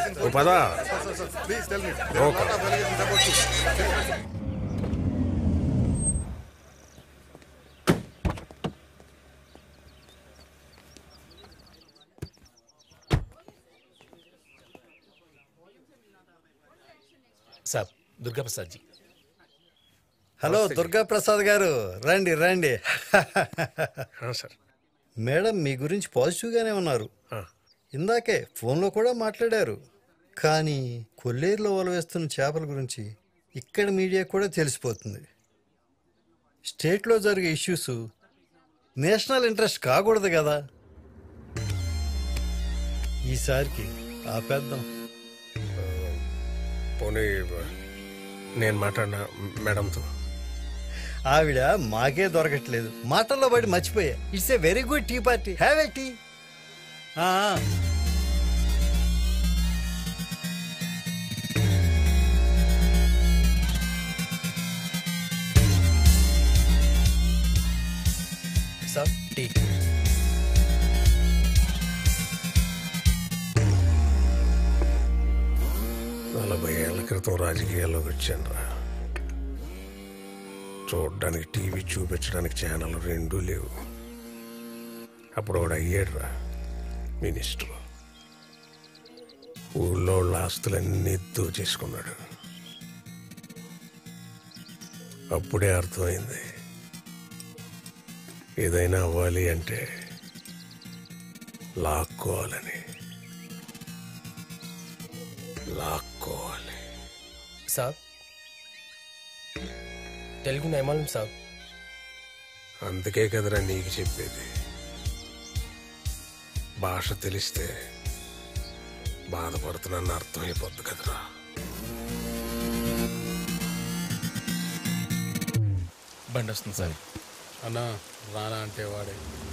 ఓ పద Please tell me. Okay. Lot of allegations about you. సాబ్ Durga Prasad ji hello Durga Prasad గారు రండి రండి సార్ మేడం మీ గురించి పాజిటివ్గానే ఉన్నారు ఆ. ఇందాకే ఫోన్లో కూడా మాట్లాడారు కానీ కొల్లేరులో వలవేస్తున్న చేపల గురించి ఇక్కడ మీడియా కూడా తెలిసిపోతుంది స్టేట్లో జరిగే ఇష్యూస్ నేషనల్ ఇంట్రెస్ట్ కాకూడదు కదా ఈసారికి ఆపేద్దాం పోనీ నేను మాట్లాడిన మేడంతో ఆవిడ మాకే దొరకట్లేదు మాటల్లో పడి మర్చిపోయా it's a very good tea party have a tea సాబ్ టీ నలభై ఏళ్ల క్రితం రాజకీయాల్లోకి వచ్చాను రా చూడడానికి టీవీ చూపించడానికి ఛానల్ రెండూ లేవు అప్పుడు వాడు అయ్యాడు రా మినిస్టర్ ఊళ్ళో వాళ్ళ ఆస్తులన్నీ దోచేసుకున్నాడు అప్పుడే అర్థమైంది ఏదైనా అవ్వాలి అంటే లాక్కోవాలని లాక్కోవాలి సాబ్ తెలుగు నయమాలం సాబ్ అందుకే కదరా నీకు చెప్పేది భాష తెలిస్తే బాధపడుతున్నాను అర్థమైపోద్ది కదరా బండి వస్తుంది సార్ అన్నా రానా అంటే వాడే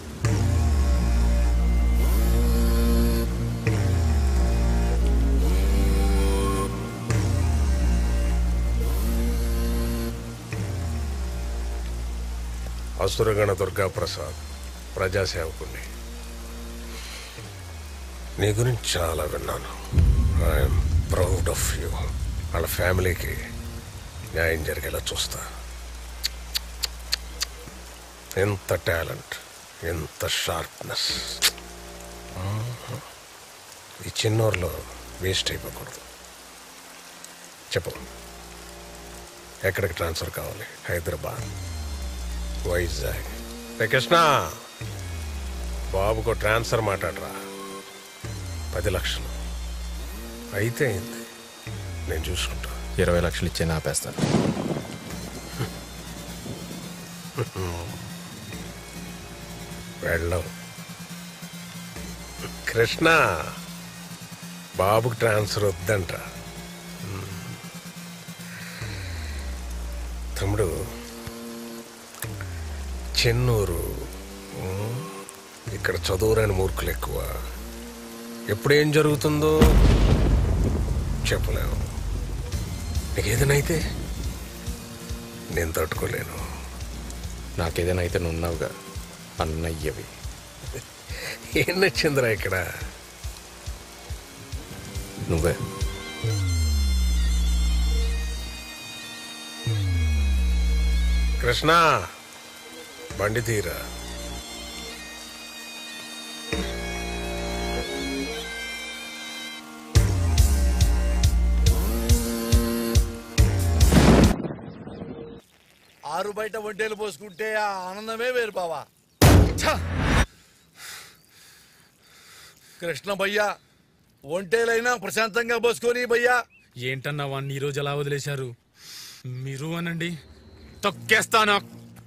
అసురగణ దుర్గా ప్రసాద్ ప్రజాసేవకుణ్ణి నీ గురించి చాలా విన్నాను ఐఎమ్ ప్రౌడ్ ఆఫ్ యూ వాళ్ళ ఫ్యామిలీకి న్యాయం జరిగేలా చూస్తా ఎంత టాలెంట్ ఎంత షార్ప్నెస్ ఈ చిన్నూరులో వేస్ట్ అయిపోకూడదు చెప్పు ఎక్కడికి ట్రాన్స్ఫర్ కావాలి హైదరాబాద్ వైజాగ్ రే కృష్ణ బాబుకు ట్రాన్స్ఫర్ మాట్లాడరా పది లక్షలు అయితే అయింది నేను చూసుకుంటా ఇరవై లక్షలు ఇచ్చే ఆపేస్తాను వెళ్ళవు కృష్ణ బాబుకు ట్రాన్స్ఫర్ వద్దంట మ్మ్. తమ్ముడు చెన్నూరు మ్మ్, ఇక్కడ చదువురాని మూర్ఖులు ఎక్కువ ఎప్పుడేం జరుగుతుందో చెప్పలేము నీకు ఏదైనా అయితే నేను తట్టుకోలేను నాకేదైనా అయితే నువ్వు ఉన్నావుగా అన్నయ్యవి ఏం నచ్చిందిరా ఇక్కడ నువ్వే కృష్ణ బండి తీరా ఆరు బయట ఒంటేలు పోసుకుంటే ఆ ఆనందమే వేరు బావా ఛ! కృష్ణ భయ్యా ఒంటేలైనా ప్రశాంతంగా పోసుకొని భయ్యా ఏంటన్నా వాడిని ఈ రోజు ఎలా వదిలేశారు మీరు అనండి తొక్కేస్తానా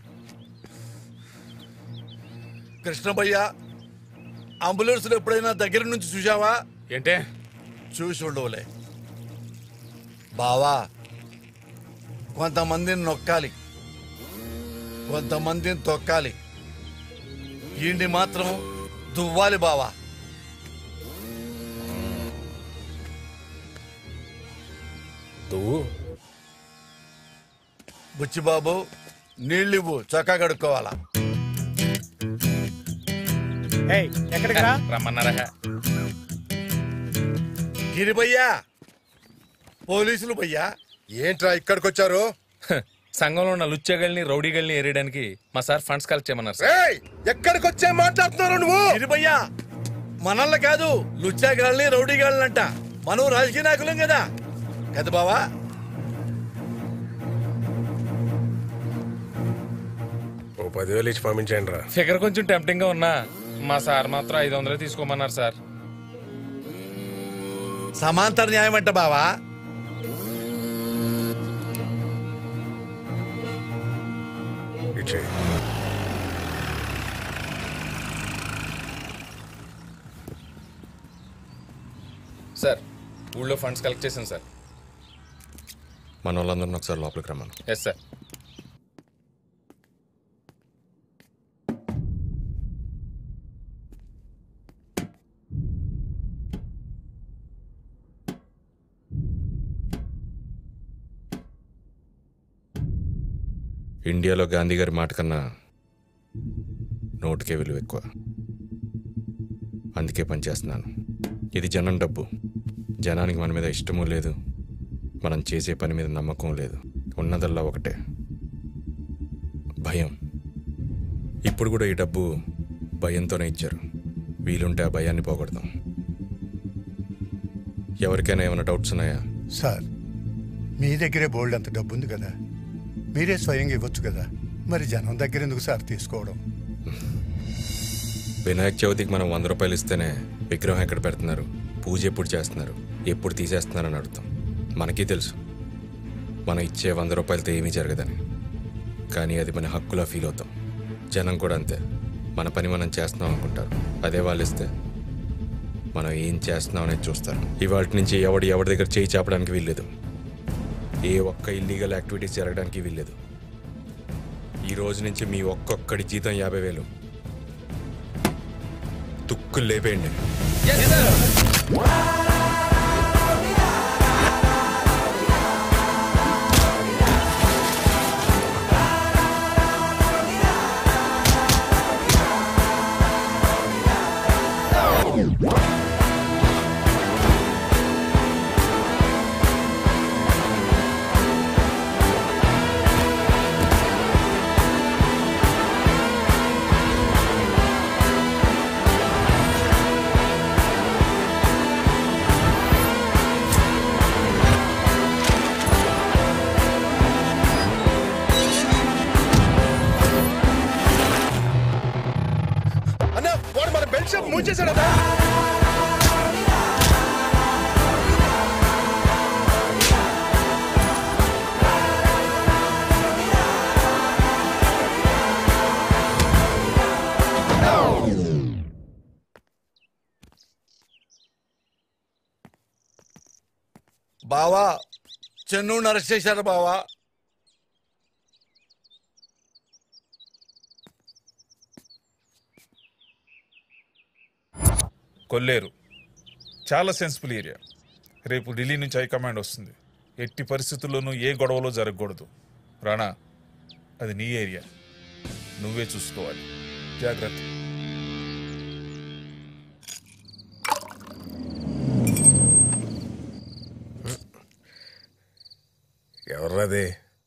కృష్ణ భయ్యా అంబులెన్స్లు ఎప్పుడైనా దగ్గర నుంచి చూసావా ఏంటే చూసి ఉండవులే బావా కొంతమందిని నొక్కాలి కొంతమందిని తొక్కాలి ఈయన్ని మాత్రం దువ్వాలి బావా నువ్వు బుచ్చిబాబు నీళ్ళివ్వు చొక్కా కడుక్కోవాలా ఎక్కడికి రా రమ్మన్నారా గిరిబయ్యా పోలీసులు భయ్యా ఏంట్రా ఇక్కడికి వచ్చారు హ, సంఘంలో ఉన్న లుచ్చగల్ని రౌడీగల్ని ఏరేయడానికి మా సార్ ఫండ్స్ కలెక్ట్ చేయమన్నారు సార్ ఏయ్ ఎక్కడికి వచ్చే మాట్లాడుతున్నారు నువ్వు గిరిబయ్యా మనల్ని కాదు లుచ్చాగాళ్ళని రౌడీగాళ్ళనంట మనం రాజకీయ నాయకులం కదా కదా బావా ఓ పదివేలు ఇచ్చి పంపించండి రా ఫిగర్ కొంచెం టెంప్టింగ్ గా ఉన్నా మా సార్ మాత్రం ఐదు వందలే తీసుకోమన్నారు సార్ సమాంతర న్యాయం అంట బావా ఇచ్చేయి సార్ ఊళ్ళో ఫండ్స్ కలెక్ట్ చేశాను సార్ మన వాళ్ళందరినీ ఒకసారి లోపలికి రమ్మను ఎస్ సార్ ఇండియాలో గాంధీ గారి మాట కన్నా నోటుకే విలువ ఎక్కువ అందుకే పనిచేస్తున్నాను ఇది జనం డబ్బు జనానికి మన మీద ఇష్టమూ లేదు మనం చేసే పని మీద నమ్మకం లేదు ఉన్నదల్లా ఒకటే భయం ఇప్పుడు కూడా ఈ డబ్బు భయంతోనే ఇచ్చారు వీలుంటే ఆ భయాన్ని పోగొడదాం ఎవరికైనా ఏమైనా డౌట్స్ ఉన్నాయా సార్ మీ దగ్గరే బోల్డ్ అంత డబ్బు ఉంది కదా మీరే స్వయంగా ఇవ్వచ్చు కదా మరి జనం దగ్గర ఎందుకు సార్ తీసుకోవడం వినాయక చవితికి మనం వంద రూపాయలు ఇస్తేనే విగ్రహం ఎక్కడ పెడుతున్నారు పూజ ఎప్పుడు చేస్తున్నారు ఎప్పుడు తీసేస్తున్నారని అడుగుతాం మనకి తెలుసు మనం ఇచ్చే వంద రూపాయలతో ఏమీ జరగదని కానీ అది మన హక్కులా ఫీల్ అవుతాం జనం కూడా అంతే మన పని మనం చేస్తున్నాం అనుకుంటారు అదే వాళ్ళు ఇస్తే మనం ఏం చేస్తున్నాం అనేది చూస్తారు ఇవాళ నుంచి ఎవడు ఎవరి దగ్గర చేయి చాపడానికి వీల్లేదు ఏ ఒక్క ఇల్లీగల్ యాక్టివిటీస్ జరగడానికి వీల్లేదు ఈ రోజు నుంచి మీ ఒక్కొక్కడి జీతం యాభై వేలు తుక్కులు లేపేయండి అన్న వాడు మన బెల్ట్ షాప్ ముంచేశాడదా బావా చెన్నూరు అరెస్ట్ చేశారు బావా కొల్లేరు చాలా సెన్సిబుల్ ఏరియా రేపు ఢిల్లీ నుంచి హైకమాండ్ వస్తుంది ఎట్టి పరిస్థితుల్లోనూ ఏ గొడవలో జరగకూడదు రాణా అది నీ ఏరియా నువ్వే చూసుకోవాలి జాగ్రత్త ఎవర్రది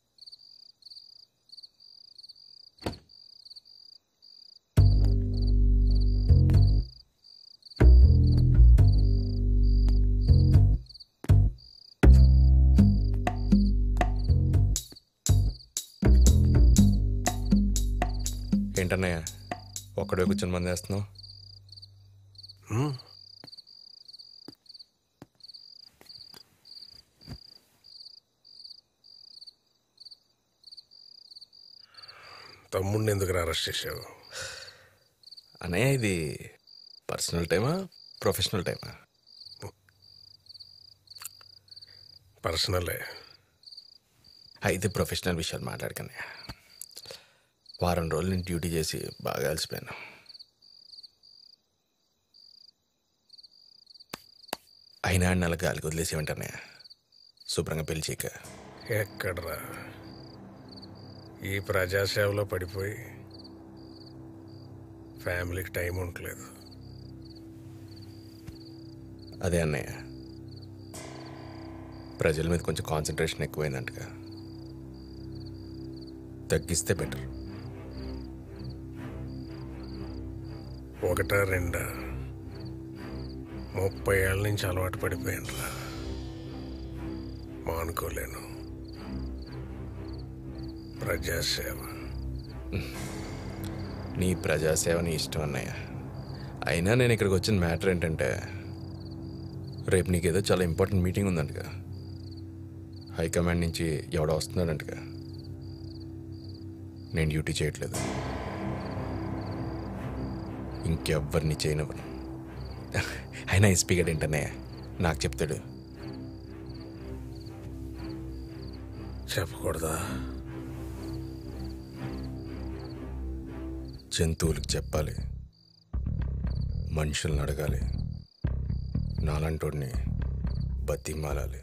ఏంటన్నయ్య ఒక్కడే కూర్చొని మంది వేస్తున్నావు తమ్ముడిని ఎందుకు అరెస్ట్ చేసావు అన్నయ్య ఇది పర్సనల్ టైమా ప్రొఫెషనల్ టైమా పర్సనలే అయితే ప్రొఫెషనల్ విషయాలు మాట్లాడకనే వారం రోజులు నేను డ్యూటీ చేసి బాగా అలసిపోయాను అయినా నెల గాలికి వదిలేసి వెంటనే శుభ్రంగా పెళ్లి చేయక ఎక్కడ్రా ఈ ప్రజాసేవలో పడిపోయి ఫ్యామిలీకి టైం ఉండలేదు అదే అన్నయ్య ప్రజల మీద కొంచెం కాన్సన్ట్రేషన్ ఎక్కువైందంటగా తగ్గిస్తే బెటర్ ఒకటా రెండా ముప్పై ఏళ్ళ నుంచి అలవాటు పడిపోయానురా మానుకోలేను ప్రజాసేవ నీ ప్రజాసేవ నీ ఇష్టం అన్నయ్య అయినా నేను ఇక్కడికి వచ్చిన మ్యాటర్ ఏంటంటే రేపు నీకేదో చాలా ఇంపార్టెంట్ మీటింగ్ ఉందంటగా హైకమాండ్ నుంచి ఎవడో వస్తున్నాడంటగా నేను డ్యూటీ చేయట్లేదు ఇంకెవ్వరిని చేయనివ్వను అయినా ఎస్పీ గడ్ ఏంటన్నయ్య నాకు చెప్తాడు చెప్పకూడదా జంతువులకు చెప్పాలి మనుషులను అడగాలి నాలంటోడిని బతిమాలాలి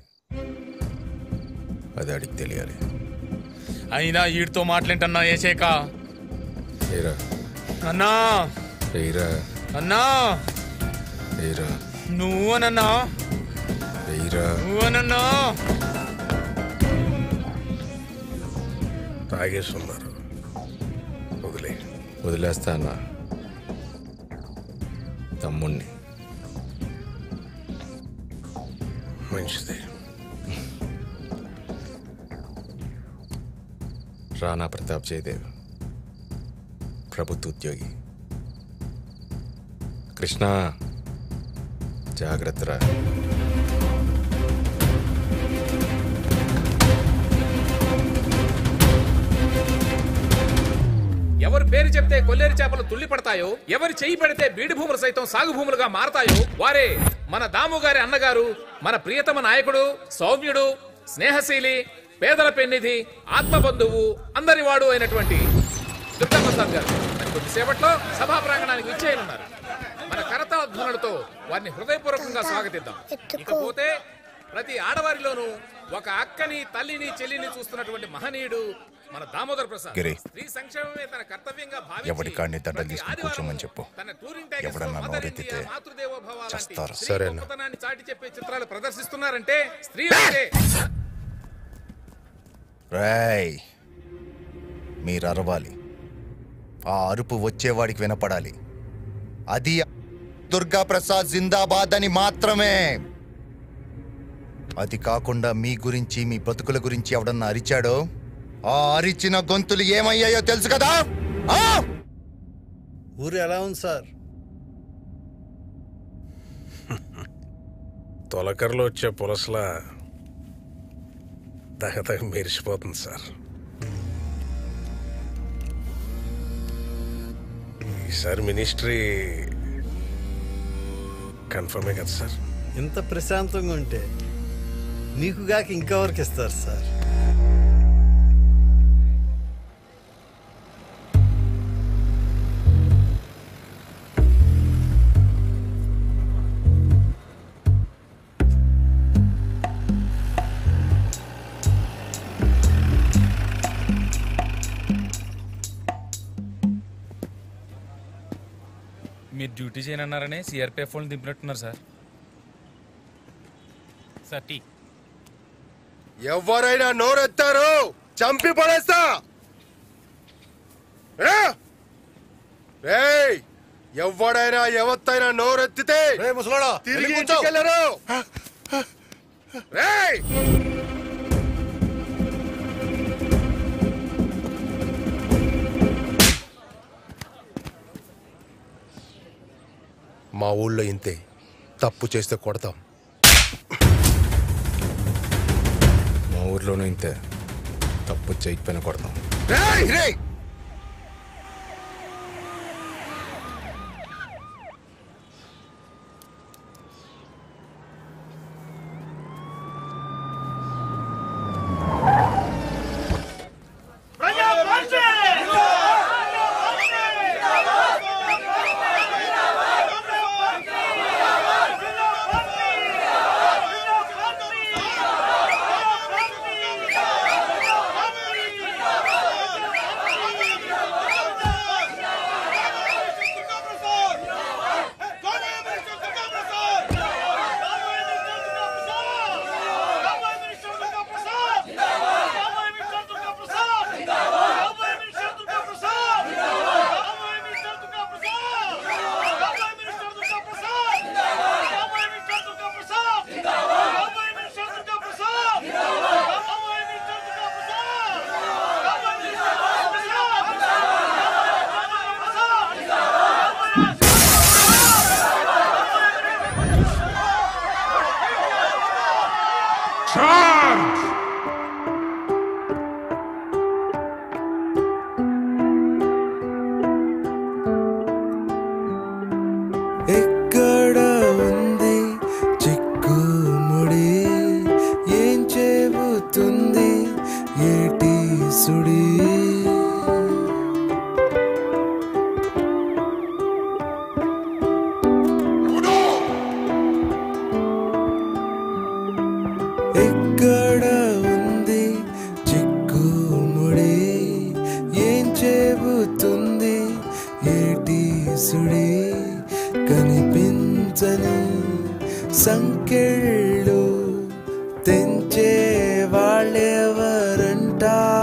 అది అడిగి తెలియాలి అయినా వీడితో మాట్లాంటన్నా ఏసేక ఏరా అన్నా ఏరా అన్నా ఏరా నువ్వనన్నా ఏరా నువ్వనన్నా తాగేస్తున్నారు వదిలే వదిలేస్తా అన్న తమ్ముణ్ణి మంచిది రాణా ప్రతాప్ జయదేవ్ ప్రభుత్వ ఉద్యోగి కృష్ణ జాగ్రత్తరా ఎవరి పేరు చెప్తే కొల్లేరు చేపలు తుల్లి పడతాయో ఎవరి చెయ్యి పెడితే బీడి భూములు సైతం సాగు భూములుగా మారతాయో వారే మన దాము గారి అన్నగారు మన ప్రియతమ నాయకుడు సౌమ్యుడు స్నేహశీలి పేదల పెన్నిధి ఆత్మబంధువు అందరివాడు అయినటువంటి దుర్గాప్రసాద్ గారు మరి కొద్దిసేపట్లో సభా ప్రాంగణానికి విచ్చేయనున్నారు మన కరతాళ ధ్వనులతో వారిని హృదయపూర్వకంగా స్వాగతిద్దాం ఇకపోతే ప్రతి ఆడవారిలోనూ ఒక అక్కని తల్లిని చెల్లిని చూస్తున్నటువంటి మహనీయుడు మన దామోదర్ ప్రసాద్ గిరి. స్త్రీ సంక్షేమమే తన కర్తవ్యంగా భావించి ఎవడి కాడిని దండలు ప్రతి తీసుకుని ఆదివారం కూర్చోమని చెప్పు. తన టూరింగ్ ట్యాక్సీలో ఎవడన్నా మదర్ నోరెత్తితే ఇండియా, మాతృదేవో భవ లాంటి చస్తారు. స్త్రీ సరేనా. గొప్పతనాన్ని చాటి చెప్పే చిత్రాలు ప్రదర్శిస్తున్నారంటే స్త్రీ అంటే రేయ్ మీరు అరవాలి ఆ అరుపు వచ్చేవాడికి వినపడాలి అది దుర్గా ప్రసాద్ జిందాబాద్ అని మాత్రమే అది కాకుండా మీ గురించి మీ బతుకుల గురించి ఎవడన్నా అరిచాడో ఆ అరిచిన గొంతులు ఏమయ్యాయో తెలుసు కదా ఆ? ఊరు ఎలా ఉంది సార్ తొలకరలో వచ్చే పులసలా దగదగ మెరిసిపోతుంది సార్ ఈసారి మినిస్ట్రీ కన్ఫర్మే కదా సార్ ఇంత ప్రశాంతంగా ఉంటే మీకు గాక ఇంకెవరికి ఇస్తారు సార్ మీరు డ్యూటీ చేయనన్నారనే సిఆర్పిఎఫ్ వాళ్ళని దింపినట్టున్నారు సార్ సార్ టీ ఎవరైనా నోరెత్తారు చంపి పడేస్తా రా! రేయ్ ఎవడైనా ఎవత్తైనా నోరెత్తితే తిరిగి ఇంటికెళ్ళరు రేయ్ మా ఊళ్ళో ఇంతే తప్పు చేస్తే కొడతాం మా ఊర్లోనూ ఇంతే తప్పు చేయకపోయినా కొడతాం రేయ్ రేయ్ ప్రజా సుడి ఎక్కడ ఉంది చిక్కుముడి ఏం చెబుతుంది ఏటి సుడి కనిపించని సంకెళ్ళు తెంచే వాళ్ళెవరంట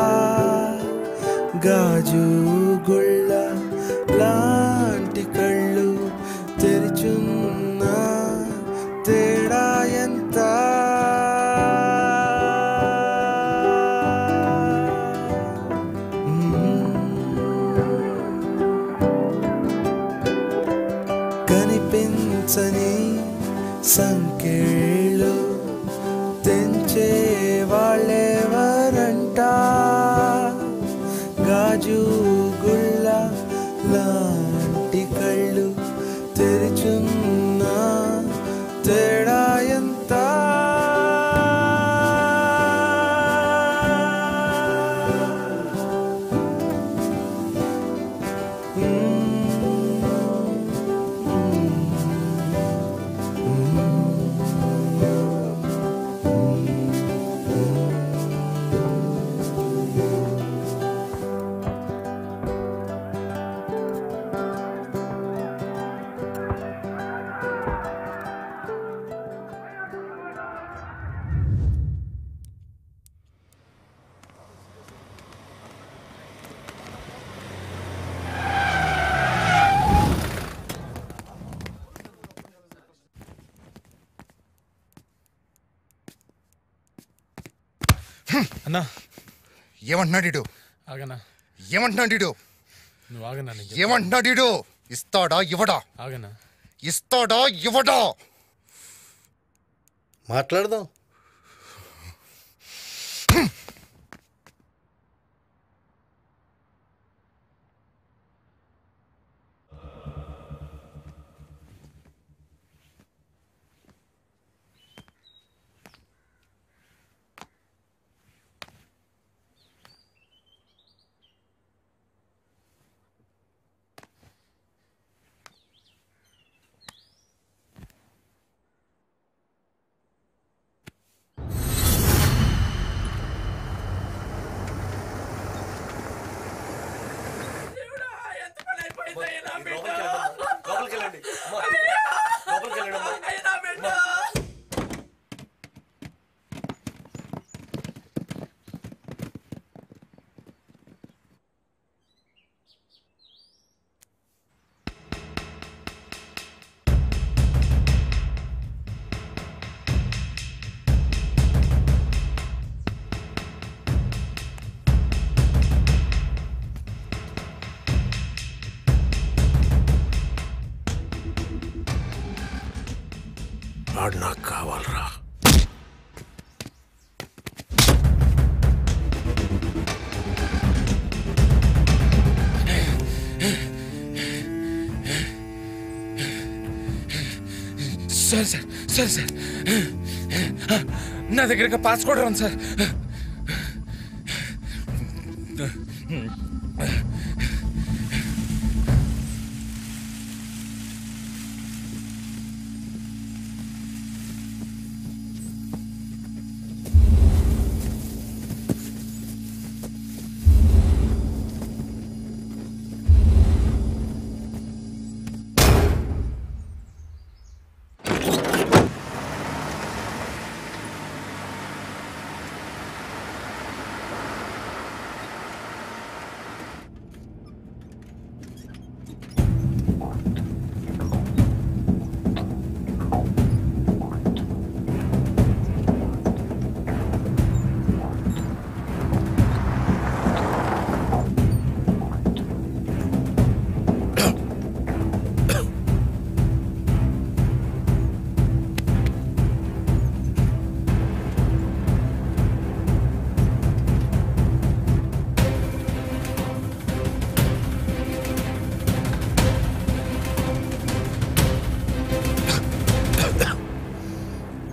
గాజు గుళ్ళ లాంటి కళ్ళు తెరిచున్న తేడా ఎంత కనిపించని సంఖ్యలు తెంచే వాళ్ళెవరంట గాజు గుళ్ళ లాంటి కళ్ళు తెరిచున్న తేడా ఎంత అన్నా ఏమంటున్నాడు ఇడు ఆగనా ఏమంటున్నాడు ఇడు నువ్వు ఆగనా నేను చెప్తా. ఏమంటున్నాడు ఇడు ఇస్తాడా ఇవ్వడా ఆగనా ఇస్తాడా ఇవ్వడా మాట్లాడదాం వాడు నాకు కావాలరా సార్ సార్ సార్ సార్ నా దగ్గర పాస్పోర్ట్ రాను సార్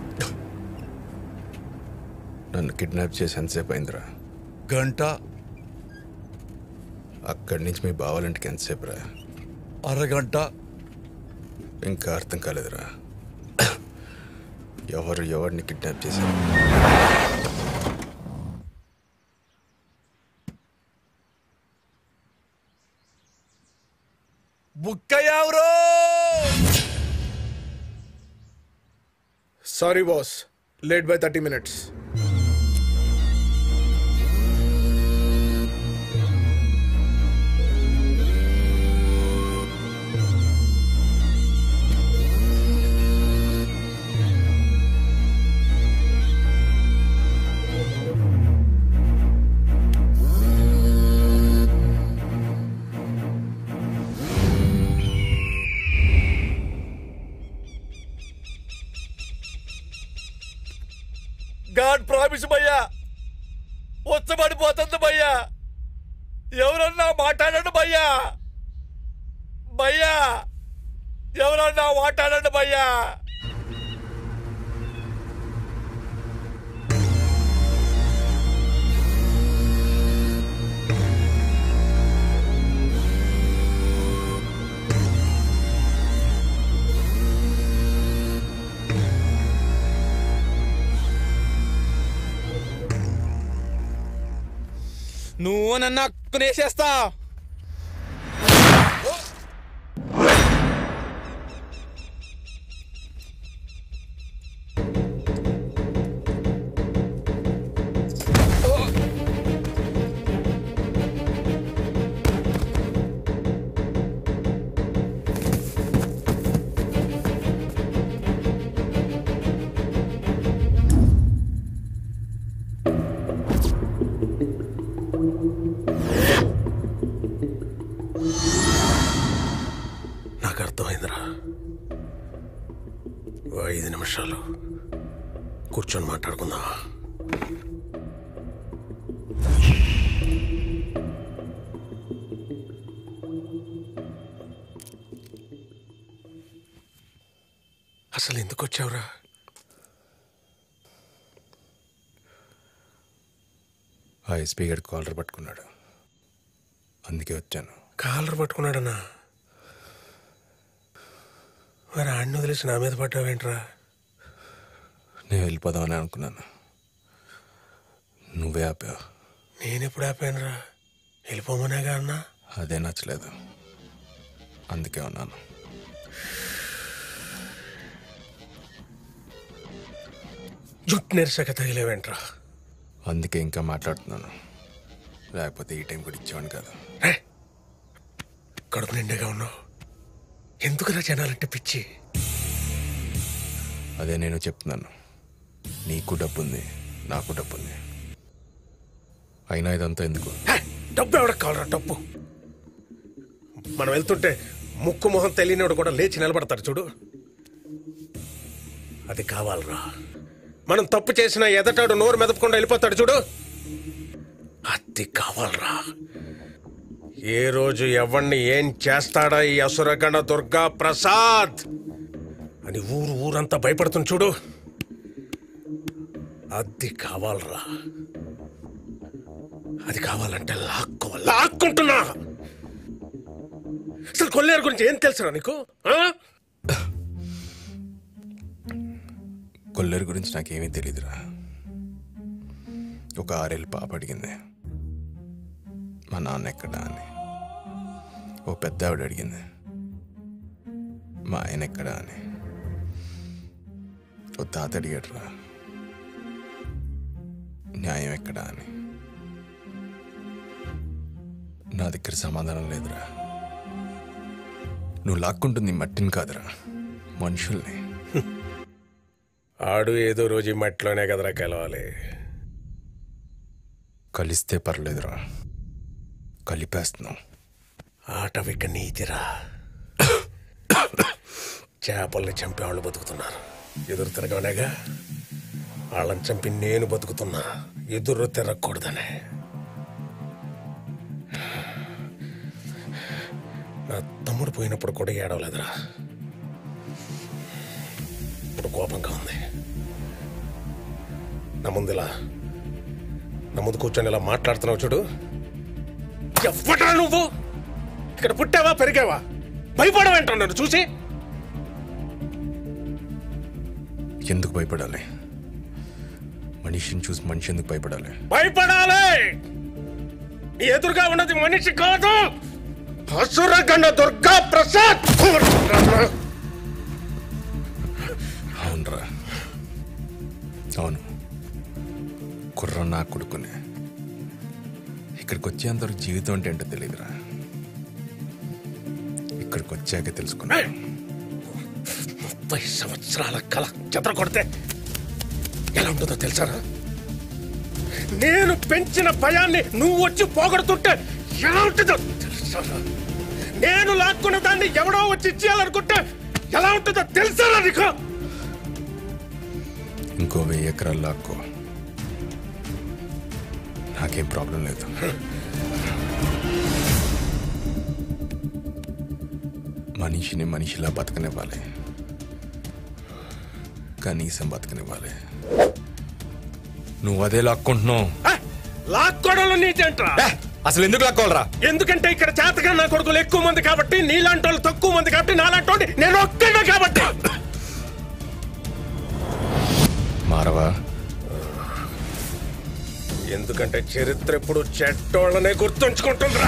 నన్ను కిడ్నాప్ చేసి ఎంతసేపు అయిందిరా గంట అక్కడి నుంచి మీ బావాలంటికి ఎంతసేపు రా అరగంట ఇంకా అర్థం కాలేదురా ఎవరు ఎవరిని కిడ్నాప్ చేశారు బుక్కయ్యావురో sorry boss late by thirty minutes god promise భయ్యా వచ్చబడిపోతుంది భయ్యా ఎవరన్నా మాట్లాడండి భయ్యా భయ్యా ఎవరన్నా మాట్లాడండి భయ్యా నువ్వు నన్ను అక్కునేసేస్తా నాకు అర్థమైందిరా ఓ ఐదు నిమిషాలు కూర్చొని మాట్లాడుకుందాం అసలు ఎందుకు వచ్చావురా ఆ ఎస్పీ గారి కాలర్ పట్టుకున్నాడు అందుకే వచ్చాను కాలర్ పట్టుకున్నాడన్నా మరి ఆడిని వదిలేసి నా మీద పడ్డావేంట్రా నేను వెళ్ళిపోదామని అనుకున్నాను నువ్వే ఆపావు నేనెప్పుడు ఆపానురా వెళ్ళిపోమనేగా అన్నా అదే నచ్చలేదు అందుకే ఉన్నాను జుట్టు నెరసక తగిలేవేంట్రా అందుకే ఇంకా మాట్లాడుతున్నాను లేకపోతే ఈ టైం కూడా ఇచ్చేవాడిని కాదు కడుపు నిండుగా ఉన్నావు ఎందుకురా జనాలంటే పిచ్చి అదే నేను చెప్తున్నాను నీకు డబ్బు ఉంది నాకు డబ్బు ఉంది అయినా ఇదంతా ఎందుకు డబ్బు ఎవడ కావాలరా డబ్బు మనం వెళ్తుంటే ముక్కు మొహం తెలియనివాడు కూడా లేచి నిలబడతాడు చూడు అది కావాలరా మనం తప్పు చేసిన ఎదటాడు నోరు మెదపకుండా వెళ్ళిపోతాడు చూడు అది కావాలరా ఏ రోజు ఎవరిని ఏం చేస్తాడా ఈ అసురగణ దుర్గా ప్రసాద్ అని ఊరు ఊరంతా భయపడుతుంది చూడు అది కావాలరా అది కావాలంటే లాక్కో లాక్కుంటున్నా అసలు కొల్లేరు గురించి ఏం తెలుసురా నీకు ఆ? కొల్లేరు గురించి నాకేమీ తెలియదురా ఒక ఆరేళ్ళు పాప అడిగింది మా నాన్న ఎక్కడా అని ఓ పెద్ద ఆవిడ అడిగింది మా ఆయన ఎక్కడా అని ఓ తాత అడిగాడురా న్యాయం ఎక్కడా అని నా దగ్గర సమాధానం లేదురా నువ్వు లాక్కుంటుంది మట్టిని కాదురా మనుషుల్ని ఆడు ఏదో రోజు ఈ మట్టిలోనే కదరా కలవాలి కలిస్తే పర్లేదురా కలిపేస్తున్నాం ఆటవిక నీతిరా చేపల్ని చంపి వాళ్ళు బతుకుతున్నారు ఎదురు తిరగనేగా వాళ్ళని చంపి నేను బతుకుతున్నా ఎదురు తిరగకూడదనే నా తమ్ముడు పోయినప్పుడు కూడా ఏడవలేదురా ఇప్పుడు కోపంగా ఉంది నా ముందు ఇలా నా ముందు కూర్చొని ఇలా మాట్లాడుతున్నావు చూడు ఎవ్వటరా నువ్వు ఇక్కడ పుట్టావా పెరిగావా భయపడవేంటా నన్ను చూసి ఎందుకు భయపడాలి మనిషిని చూసి మనిషి ఎందుకు భయపడాలి భయపడాలి నీ ఎదురుగా ఉన్నది మనిషి కాదు అసురగణ దుర్గా ప్రసాద్ అవునరా అవును కుర్ర నా కొడుకునే ఇక్కడికి వచ్చేంతవరకు జీవితం అంటే ఏంటో తెలియదురా ఇక్కడికి వచ్చాక తెలుసుకున్నా ముప్పై సంవత్సరాల కళ చెత్ర కొడితే ఎలా ఉంటుందో తెలుసారా నేను పెంచిన భయాన్ని నువ్వు వచ్చి పోగొడుతుంటే ఎలా ఉంటుందో తెలుసారా నేను లాక్కున్న దాన్ని ఎవడో వచ్చి ఇచ్చేయాలనుకుంటే ఎలా ఉంటుందో తెలుసారా నీకు ఇంకో వెయ్యి ఎకరాలు లాక్కో నాకేం ప్రాబ్లం లేదు మనిషిని మనిషిలా బతకనివ్వాలి కనీసం బతకనివ్వాలి నువ్వు అదే లాక్కుంటున్నావు లాక్కోవడంలో నీచేంట్రా అసలు ఎందుకు లాక్కోవాలరా ఎందుకంటే ఇక్కడ చేతగా నా కొడుకులు ఎక్కువ మంది కాబట్టి నీలాంటి వాళ్ళు తక్కువ మంది కాబట్టి నాలాంటి వాడిని నేను ఒక్కడే కాబట్టి మారవా ఎందుకంటే చరిత్ర ఎప్పుడు చెడ్డోళ్ళనే గుర్తుంచుకుంటుందిరా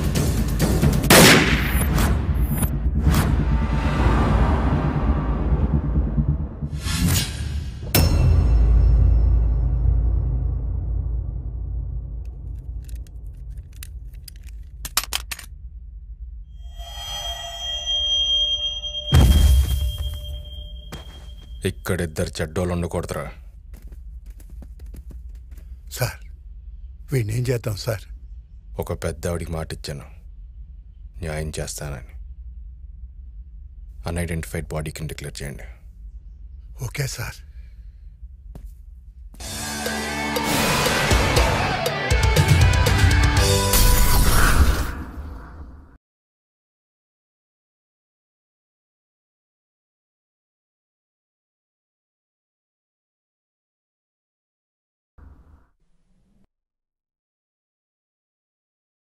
ఇక్కడిద్దరు చెడ్డోళ్ళు ఉండకూడదురా సార్ వీడిని ఏం చేద్దాం సార్ ఒక పెద్ద ఆవిడికి మాట ఇచ్చాను న్యాయం చేస్తానని అన్ఐడెంటిఫైడ్ బాడీ కింద డిక్లేర్ చేయండి ఓకే సార్